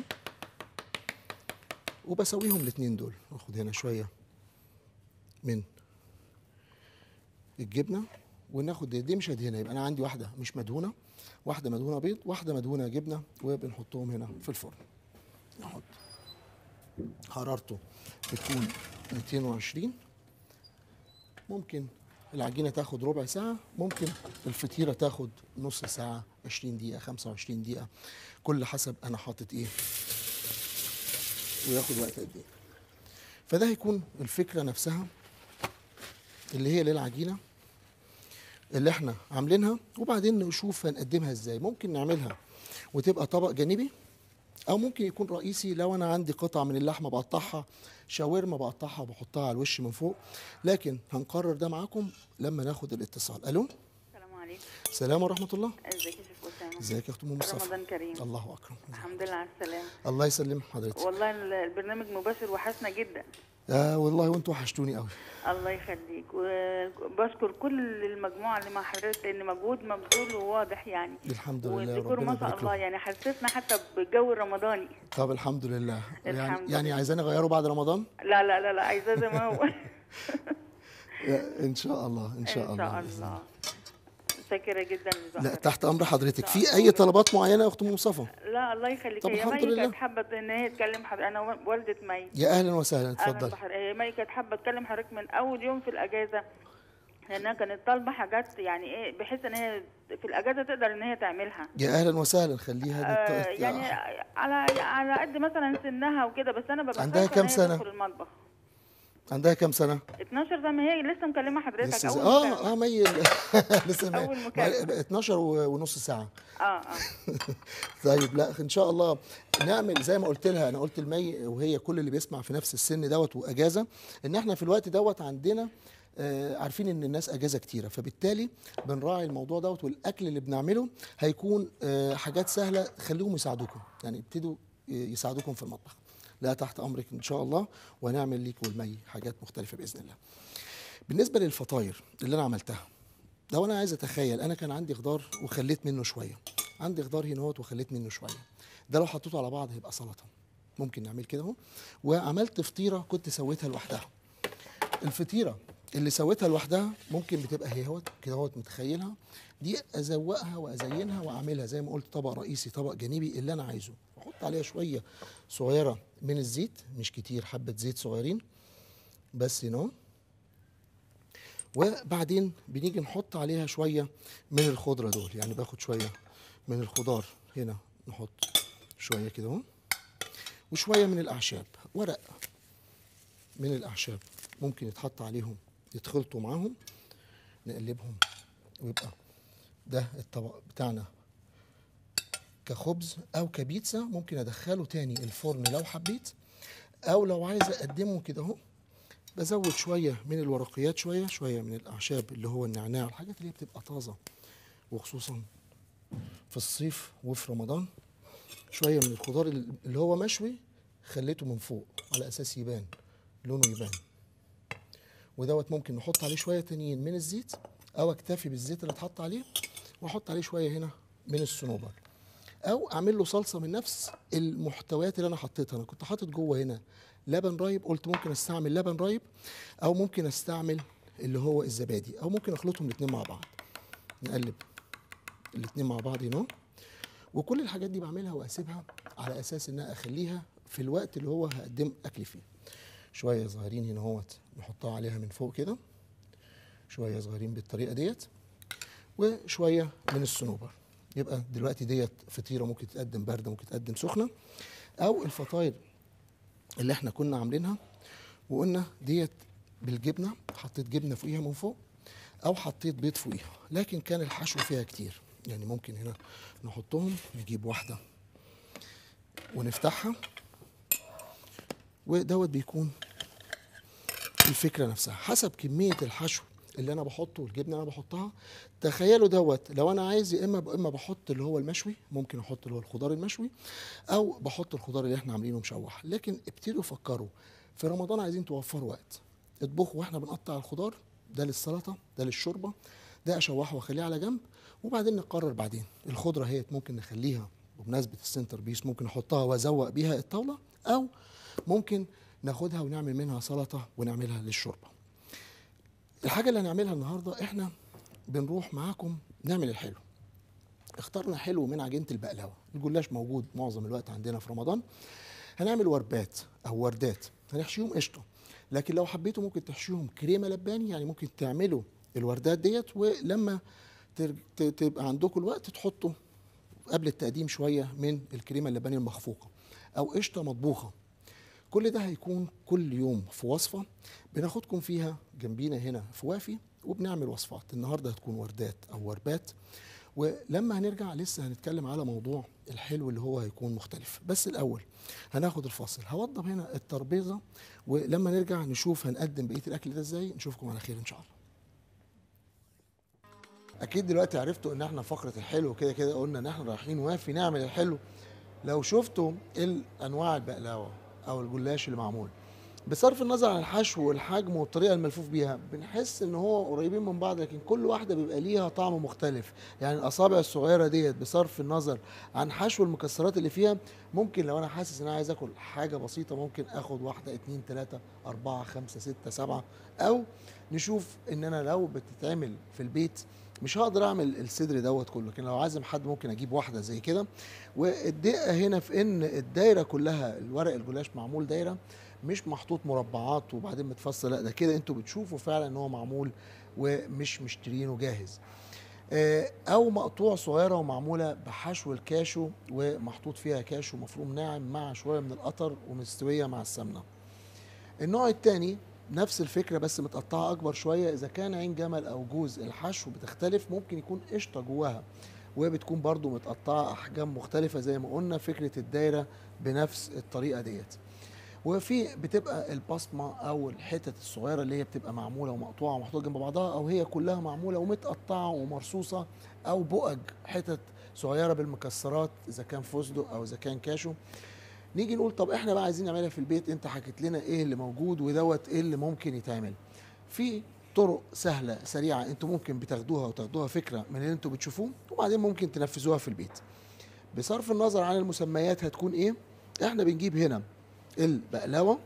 وبسويهم الاثنين دول اخد هنا شويه من الجبنه وناخد دي, دي مش هدهنها يبقى انا عندي واحده مش مدهونه واحده مدهونه بيض واحده مدهونه جبنه وبنحطهم هنا في الفرن نحط حرارته بتكون 220 ممكن العجينه تاخد ربع ساعه ممكن الفطيره تاخد نص ساعه 20 دقيقه 25 دقيقه كل حسب انا حاطط ايه وياخد وقت قد ايه فده هيكون الفكره نفسها اللي هي للعجينه اللي احنا عاملينها وبعدين نشوف هنقدمها ازاي ممكن نعملها وتبقى طبق جانبي او ممكن يكون رئيسي لو انا عندي قطع من اللحمه بقطعها شاورما بقطعها وبحطها على الوش من فوق لكن هنقرر ده معاكم لما ناخد الاتصال الو السلام عليكم السلام ورحمه الله ازيك يا شيخ اسامه ازيك يا اخت ام مصطفى رمضان كريم الله اكرم الحمد لله على السلامه الله يسلم حضرتك والله ال- البرنامج مباشر وحشنا جدا آه والله وانتوا وحشتوني قوي الله يخليك وبشكر كل المجموعه اللي مع حضرتك لان مجهود مبذول وواضح يعني الحمد لله والديكور ربنا ما شاء يبارك الله له يعني حسسنا حتى بالجو الرمضاني طب الحمد لله يعني الحمد يعني لله. عايزاني اغيره بعد رمضان لا لا لا لا عايزاه زي ما هو ان شاء الله ان شاء الله ان بإذن شاء الله شاكره جدا لا لزهرة. تحت امر حضرتك إن في شاء اي الله. طلبات معينه يا اخت ام مصطفى لا الله يخليك طب هي الحمد مي لله. كانت حابه ان هي تكلم حضرتك انا والده مي يا اهلا وسهلا اهلا اتفضل بحضرتك هي مي كانت حابه تكلم حضرتك من اول يوم في الاجازه لانها كانت طالبه حاجات يعني ايه بحيث ان هي في الاجازه تقدر ان هي تعملها يا اهلا وسهلا خليها آه نت- يعني على على قد مثلا سنها وكده بس انا ببقى عندها خايفة كام إن هي سنة؟ تدخل المطبخ عندها كام سنه 12 زي ما هي لسه مكلمه حضرتك لسه زي... اول اه مكالمة. اه مي لسه ما... أول ما... مكالمة. 12 و- ونص ساعه اه اه طيب لا ان شاء الله نعمل زي ما قلت لها انا قلت لمي وهي كل اللي بيسمع في نفس السن دوت واجازه ان احنا في الوقت دوت عندنا آه عارفين ان الناس اجازه كتيره فبالتالي بنراعي الموضوع دوت والاكل اللي بنعمله هيكون آه حاجات سهله تخليهم يساعدوكم يعني ابتدوا يساعدوكم في المطبخ لا تحت امرك ان شاء الله ونعمل ليك والمي حاجات مختلفه باذن الله بالنسبه للفطاير اللي انا عملتها لو انا عايز اتخيل انا كان عندي خضار وخليت منه شويه عندي خضار هنا اهوت وخليت منه شويه ده لو حطيته على بعض هيبقى سلطه ممكن نعمل كده اهو وعملت فطيره كنت سويتها لوحدها الفطيره اللي سويتها لوحدها ممكن بتبقى هي اهوت كده اهوت متخيلها دي ازوقها وازينها واعملها زي ما قلت طبق رئيسي طبق جانبي اللي انا عايزه واحط عليها شويه صغيره من الزيت مش كتير حبه زيت صغيرين بس هنا اهو. وبعدين بنيجي نحط عليها شويه من الخضره دول يعني باخد شويه من الخضار هنا نحط شويه كده اهو وشويه من الاعشاب ورق من الاعشاب ممكن يتحط عليهم يتخلطوا معاهم نقلبهم ويبقى ده الطبق بتاعنا كخبز او كبيتزا ممكن ادخله تاني الفرن لو حبيت او لو عايز اقدمه كده اهو بزود شويه من الورقيات شويه شويه من الاعشاب اللي هو النعناع الحاجات اللي هي بتبقى طازه وخصوصا في الصيف وفي رمضان شويه من الخضار اللي هو مشوي خليته من فوق على اساس يبان لونه يبان ودوت ممكن نحط عليه شويه تانيين من الزيت او اكتفي بالزيت اللي اتحط عليه واحط عليه شويه هنا من الصنوبر او اعمل له صلصه من نفس المحتويات اللي انا حطيتها انا كنت حاطط جوه هنا لبن رايب قلت ممكن استعمل لبن رايب او ممكن استعمل اللي هو الزبادي او ممكن اخلطهم الاثنين مع بعض نقلب الاثنين مع بعض هنا وكل الحاجات دي بعملها واسيبها على اساس انها اخليها في الوقت اللي هو هقدم اكل فيه شويه صغيرين هنا اهوت نحطها عليها من فوق كده شويه صغيرين بالطريقه ديت وشويه من الصنوبر يبقى دلوقتي ديت فطيره ممكن تقدم بارده ممكن تقدم سخنه او الفطاير اللي احنا كنا عاملينها وقلنا ديت بالجبنه حطيت جبنه فوقيها من فوق او حطيت بيض فوقيها لكن كان الحشو فيها كتير يعني ممكن هنا نحطهم نجيب واحده ونفتحها ودوت بيكون الفكره نفسها حسب كميه الحشو اللي انا بحطه والجبنه اللي انا بحطها تخيلوا دوت لو انا عايز يا اما اما بحط اللي هو المشوي ممكن احط اللي هو الخضار المشوي او بحط الخضار اللي احنا عاملينه مشوح لكن ابتدوا فكروا في رمضان عايزين توفروا وقت اطبخوا واحنا بنقطع الخضار ده للسلطه ده للشوربه ده اشوحه واخليه على جنب وبعدين نقرر بعدين الخضره هي ممكن نخليها بمناسبه السنتر بيس ممكن احطها وازوق بيها الطاوله او ممكن ناخدها ونعمل منها سلطه ونعملها للشوربه الحاجه اللي هنعملها النهارده احنا بنروح معاكم نعمل الحلو اخترنا حلو من عجينه البقلاوه الجلاش موجود معظم الوقت عندنا في رمضان هنعمل وربات او وردات هنحشيهم قشطه لكن لو حبيتوا ممكن تحشيهم كريمه لباني يعني ممكن تعملوا الوردات ديت ولما تر- ت- تبقى عندكم الوقت تحطوا قبل التقديم شويه من الكريمه اللباني المخفوقه او قشطه مطبوخه كل ده هيكون كل يوم في وصفه بناخدكم فيها جنبينا هنا في وافي وبنعمل وصفات النهارده هتكون وردات او وربات ولما هنرجع لسه هنتكلم على موضوع الحلو اللي هو هيكون مختلف بس الاول هناخد الفاصل هوضب هنا الترابيزه ولما نرجع نشوف هنقدم بقيه الاكل ده ازاي نشوفكم على خير ان شاء الله اكيد دلوقتي عرفتوا ان احنا فقره الحلو كده كده قلنا ان احنا رايحين وافي نعمل الحلو لو شفتوا الانواع البقلاوه او الجلاش اللي معمول بصرف النظر عن الحشو والحجم والطريقه الملفوف بيها بنحس ان هو قريبين من بعض لكن كل واحده بيبقى ليها طعم مختلف يعني الاصابع الصغيره ديت بصرف النظر عن حشو المكسرات اللي فيها ممكن لو انا حاسس ان انا عايز اكل حاجه بسيطه ممكن اخد واحده اتنين تلاته اربعه خمسه سته سبعه او نشوف ان انا لو بتتعمل في البيت مش هقدر اعمل الصدر دوت كله لكن لو عازم حد ممكن اجيب واحده زي كده والدقه هنا في ان الدايره كلها الورق الجلاش معمول دايره مش محطوط مربعات وبعدين متفصل لا ده كده انتوا بتشوفوا فعلا ان هو معمول ومش مشترينه جاهز آه، او مقطوع صغيره ومعموله بحشو الكاشو ومحطوط فيها كاشو مفروم ناعم مع شويه من القطر ومستويه مع السمنه النوع الثاني نفس الفكره بس متقطعه اكبر شويه اذا كان عين جمل او جوز الحشو بتختلف ممكن يكون قشطه جواها وبتكون برضو متقطعه احجام مختلفه زي ما قلنا فكره الدايره بنفس الطريقه ديت وفي بتبقى البصمه او الحتت الصغيره اللي هي بتبقى معموله ومقطوعه ومحطوطه جنب بعضها او هي كلها معموله ومتقطعه ومرصوصه او بؤج حتت صغيره بالمكسرات اذا كان فستق او اذا كان كاشو نيجي نقول طب احنا بقى عايزين نعملها في البيت انت حكيت لنا ايه اللي موجود ودوت ايه اللي ممكن يتعمل في طرق سهله سريعه انتوا ممكن بتاخدوها وتاخدوها فكره من اللي انتوا بتشوفوه وبعدين ممكن تنفذوها في البيت بصرف النظر عن المسميات هتكون ايه احنا بنجيب هنا البقلاوه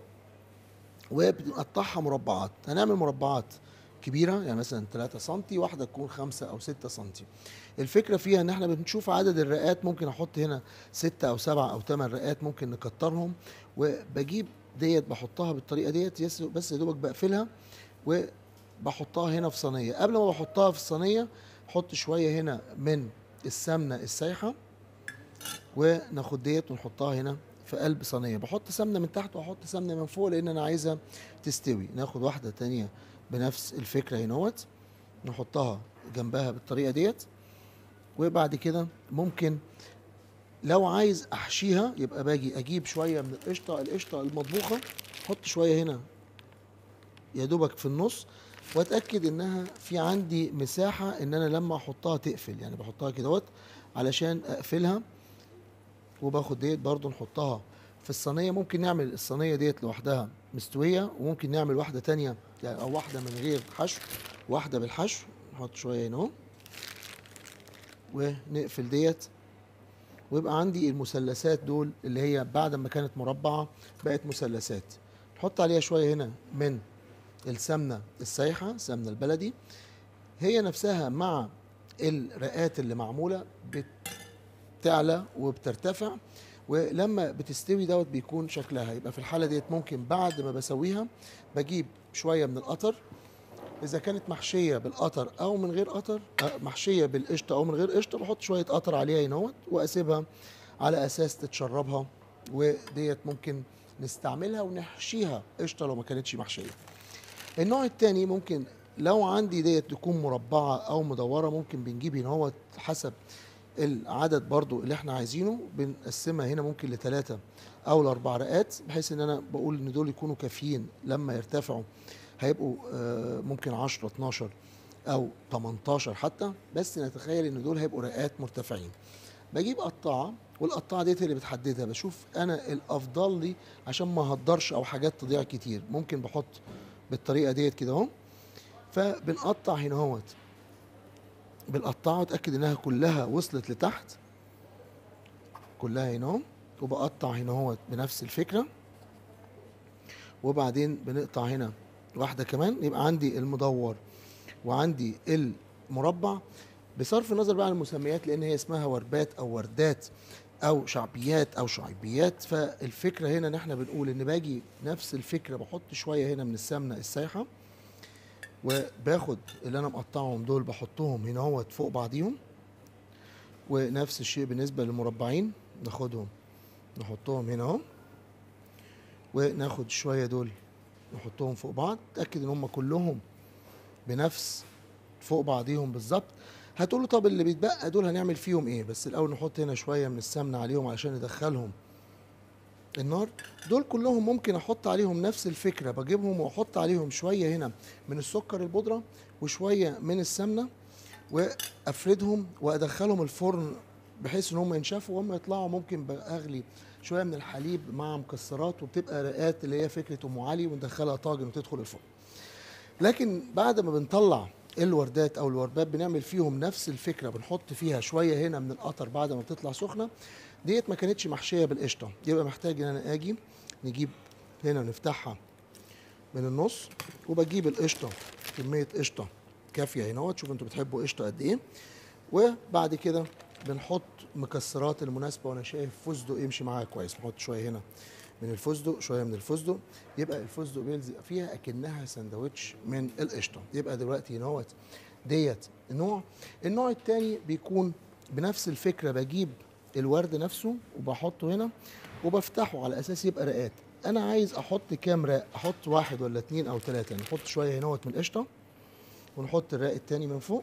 وبنقطعها مربعات هنعمل مربعات كبيره يعني مثلا 3 سم واحده تكون 5 او 6 سم الفكره فيها ان احنا بنشوف عدد الرقات ممكن احط هنا 6 او 7 او 8 رقات ممكن نكترهم وبجيب ديت بحطها بالطريقه ديت يس- بس يا دوبك بقفلها وبحطها هنا في صينيه قبل ما بحطها في الصينيه احط شويه هنا من السمنه السايحه وناخد ديت ونحطها هنا في قلب صينيه بحط سمنه من تحت واحط سمنه من فوق لان انا عايزها تستوي ناخد واحده تانية بنفس الفكره هنوت نحطها جنبها بالطريقه ديت وبعد كده ممكن لو عايز احشيها يبقى باجي اجيب شويه من القشطه القشطه المطبوخه احط شويه هنا يا دوبك في النص واتاكد انها في عندي مساحه ان انا لما احطها تقفل يعني بحطها كده علشان اقفلها وباخد ديت برضو نحطها في الصينيه ممكن نعمل الصينيه ديت لوحدها مستويه وممكن نعمل واحده تانية يعني او واحده من غير حشو واحده بالحشو نحط شويه هنا اهو ونقفل ديت ويبقى عندي المثلثات دول اللي هي بعد ما كانت مربعه بقت مثلثات نحط عليها شويه هنا من السمنه السايحه السمنه البلدي هي نفسها مع الرقات اللي معموله بتعلى وبترتفع ولما بتستوي دوت بيكون شكلها يبقى في الحاله ديت ممكن بعد ما بسويها بجيب شويه من القطر اذا كانت محشيه بالقطر او من غير قطر آه، محشيه بالقشطه او من غير قشطه بحط شويه قطر عليها هنا واسيبها على اساس تتشربها وديت ممكن نستعملها ونحشيها قشطه لو ما كانتش محشيه النوع التاني ممكن لو عندي ديت تكون مربعه او مدوره ممكن بنجيب هنا هو حسب العدد برضو اللي احنا عايزينه بنقسمها هنا ممكن لثلاثة او لاربع رقات بحيث ان انا بقول ان دول يكونوا كافيين لما يرتفعوا هيبقوا آه، ممكن 10 12 او 18 حتى بس نتخيل ان دول هيبقوا رقات مرتفعين بجيب قطاعه والقطاعه ديت اللي بتحددها بشوف انا الافضل لي عشان ما اهدرش او حاجات تضيع كتير ممكن بحط بالطريقه ديت كده اهو فبنقطع هنا اهوت بالقطاعه اتاكد انها كلها وصلت لتحت كلها هنا اهو وبقطع هنا اهوت بنفس الفكره وبعدين بنقطع هنا واحده كمان يبقى عندي المدور وعندي المربع بصرف النظر بقى عن المسميات لان هي اسمها وربات او وردات او شعبيات او شعيبيات فالفكره هنا ان احنا بنقول ان باجي نفس الفكره بحط شويه هنا من السمنه السايحه وباخد اللي انا مقطعهم دول بحطهم هنا اهوت فوق بعضيهم ونفس الشيء بالنسبه للمربعين ناخدهم نحطهم هنا اهو وناخد شويه دول نحطهم فوق بعض تاكد ان هم كلهم بنفس فوق بعضيهم بالظبط هتقولوا طب اللي بيتبقى دول هنعمل فيهم ايه بس الاول نحط هنا شويه من السمنه عليهم علشان ندخلهم النار دول كلهم ممكن احط عليهم نفس الفكره بجيبهم واحط عليهم شويه هنا من السكر البودره وشويه من السمنه وافردهم وادخلهم الفرن بحيث ان هم ينشفوا وهم يطلعوا ممكن اغلي شويه من الحليب مع مكسرات وبتبقى رقات اللي هي فكره ام علي وندخلها طاجن وتدخل الفرن لكن بعد ما بنطلع الوردات او الوربات بنعمل فيهم نفس الفكره بنحط فيها شويه هنا من القطر بعد ما بتطلع سخنه ديت ما كانتش محشيه بالقشطه يبقى محتاج ان انا اجي نجيب هنا نفتحها من النص وبجيب القشطه كميه قشطه كافيه هنا تشوفوا انتوا بتحبوا قشطه قد ايه وبعد كده بنحط مكسرات المناسبه وانا شايف فستق يمشي معاها كويس بحط شويه هنا من الفستق شويه من الفستق يبقى الفستق بيلزق فيها اكنها سندوتش من القشطه يبقى دلوقتي هنا اهوت ديت نوع النوع الثاني بيكون بنفس الفكره بجيب الورد نفسه وبحطه هنا وبفتحه على اساس يبقى رقات انا عايز احط كام راق احط واحد ولا اتنين او تلاته نحط شويه هنا اهوت من القشطه ونحط الراق التاني من فوق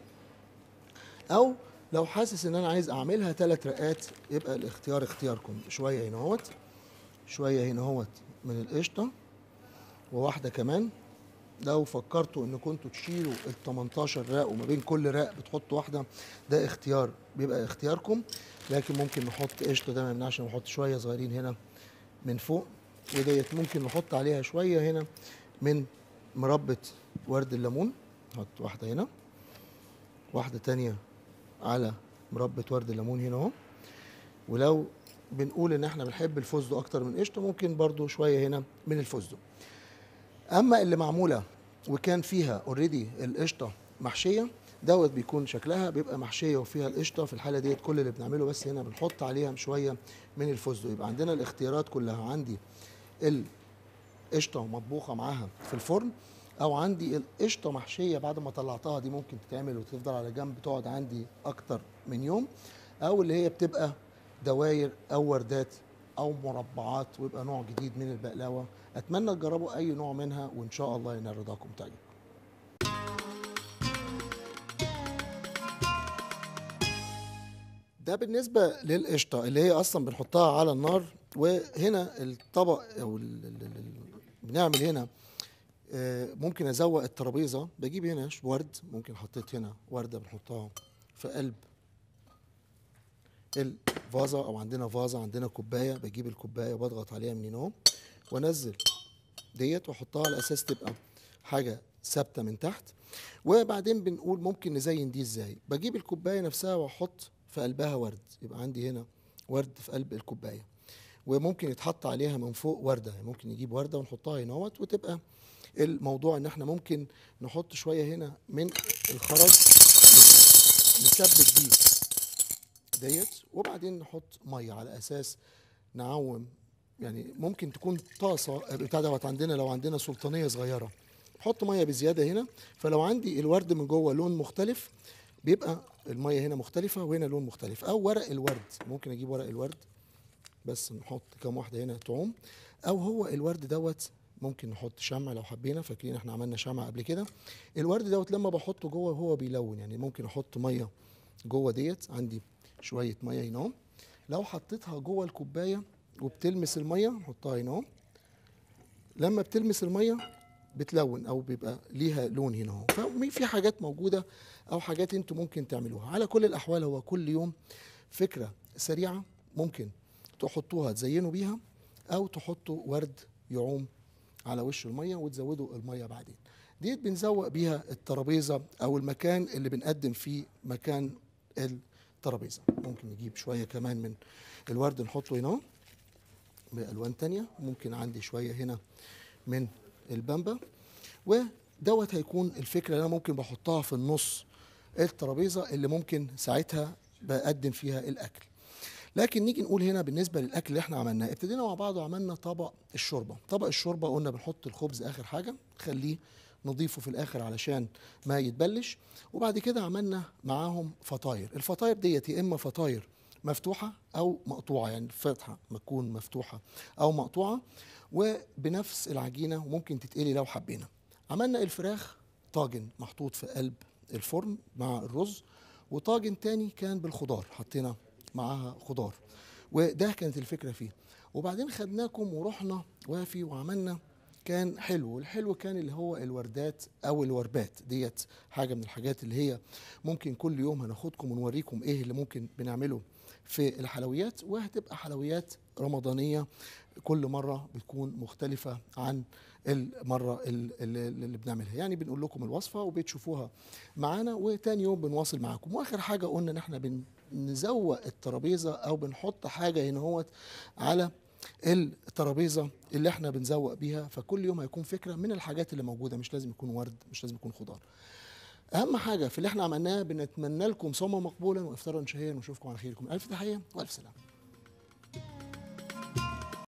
او لو حاسس ان انا عايز اعملها ثلاث رقات يبقى الاختيار اختياركم شويه هنا اهوت شويه هنا اهوت من القشطه وواحده كمان لو فكرتوا ان كنتوا تشيلوا ال 18 راق وما بين كل راق بتحطوا واحده ده اختيار بيبقى اختياركم لكن ممكن نحط قشطه ده ما يمنعش نحط شويه صغيرين هنا من فوق وديت ممكن نحط عليها شويه هنا من مربى ورد الليمون نحط واحده هنا واحده تانية على مربى ورد الليمون هنا اهو ولو بنقول ان احنا بنحب الفستق اكتر من قشطه ممكن برضو شويه هنا من الفستق اما اللي معموله وكان فيها اوريدي القشطه محشيه دوت بيكون شكلها بيبقى محشيه وفيها القشطه في الحاله ديت كل اللي بنعمله بس هنا بنحط عليها شويه من الفستق يبقى عندنا الاختيارات كلها عندي القشطه ومطبوخه معاها في الفرن او عندي القشطه محشيه بعد ما طلعتها دي ممكن تتعمل وتفضل على جنب تقعد عندي اكتر من يوم او اللي هي بتبقى دواير او وردات او مربعات ويبقى نوع جديد من البقلاوه اتمنى تجربوا اي نوع منها وان شاء الله ينال رضاكم تعجبكم ده بالنسبه للقشطه اللي هي اصلا بنحطها على النار وهنا الطبق او ال- ال- ال- بنعمل هنا آه، ممكن ازوق الترابيزه بجيب هنا ش- ورد ممكن حطيت هنا ورده بنحطها في قلب الفازه او عندنا فازه عندنا كوبايه بجيب الكوبايه وبضغط عليها من هنا اهو وانزل ديت واحطها على اساس تبقى حاجه ثابته من تحت وبعدين بنقول ممكن نزين دي ازاي بجيب الكوبايه نفسها واحط في قلبها ورد يبقى عندي هنا ورد في قلب الكوبايه وممكن يتحط عليها من فوق ورده يعني ممكن نجيب ورده ونحطها هنا اهوت وتبقى الموضوع ان احنا ممكن نحط شويه هنا من الخرز نثبت بيه ديت وبعدين نحط ميه على اساس نعوم يعني ممكن تكون طاسه بتاع دوت عندنا لو عندنا سلطانيه صغيره نحط ميه بزياده هنا فلو عندي الورد من جوه لون مختلف بيبقى الميه هنا مختلفه وهنا لون مختلف او ورق الورد ممكن اجيب ورق الورد بس نحط كام واحده هنا تعوم او هو الورد دوت ممكن نحط شمع لو حبينا فاكرين احنا عملنا شمع قبل كده الورد دوت لما بحطه جوه وهو بيلون يعني ممكن احط ميه جوه ديت عندي شويه ميه هنا اهو. لو حطيتها جوه الكوبايه وبتلمس الميه نحطها هنا اهو. لما بتلمس الميه بتلون او بيبقى ليها لون هنا اهو ففي حاجات موجوده او حاجات انتوا ممكن تعملوها على كل الاحوال هو كل يوم فكره سريعه ممكن تحطوها تزينوا بيها او تحطوا ورد يعوم على وش الميه وتزودوا الميه بعدين ديت بنزوق بيها الترابيزه او المكان اللي بنقدم فيه مكان الترابيزه ممكن نجيب شويه كمان من الورد نحطه هنا اهو بالوان تانية ممكن عندي شويه هنا من البامبا ودوت هيكون الفكره اللي انا ممكن بحطها في النص الترابيزه اللي ممكن ساعتها بقدم فيها الاكل لكن نيجي نقول هنا بالنسبه للاكل اللي احنا عملناه ابتدينا مع بعض وعملنا طبق الشوربه طبق الشوربه قلنا بنحط الخبز اخر حاجه نخليه نضيفه في الاخر علشان ما يتبلش وبعد كده عملنا معاهم فطاير الفطاير ديت يا اما فطاير مفتوحه او مقطوعه يعني الفتحه ما تكون مفتوحه او مقطوعه وبنفس العجينه وممكن تتقلي لو حبينا عملنا الفراخ طاجن محطوط في قلب الفرن مع الرز وطاجن تاني كان بالخضار حطينا معاها خضار وده كانت الفكره فيه وبعدين خدناكم ورحنا وافي وعملنا كان حلو والحلو كان اللي هو الوردات او الوربات ديت حاجه من الحاجات اللي هي ممكن كل يوم هناخدكم ونوريكم ايه اللي ممكن بنعمله في الحلويات وهتبقى حلويات رمضانيه كل مره بتكون مختلفه عن المره ال- ال- اللي بنعملها يعني بنقول لكم الوصفه وبتشوفوها معانا وتاني يوم بنواصل معاكم واخر حاجه قلنا ان احنا بنزوق الترابيزه او بنحط حاجه هنا هوت على الترابيزه اللي احنا بنزوق بيها فكل يوم هيكون فكره من الحاجات اللي موجوده مش لازم يكون ورد مش لازم يكون خضار اهم حاجه في اللي احنا عملناه بنتمنى لكم صوما مقبولا وافطارا شهيا ونشوفكم على خيركم الف تحيه والف سلامه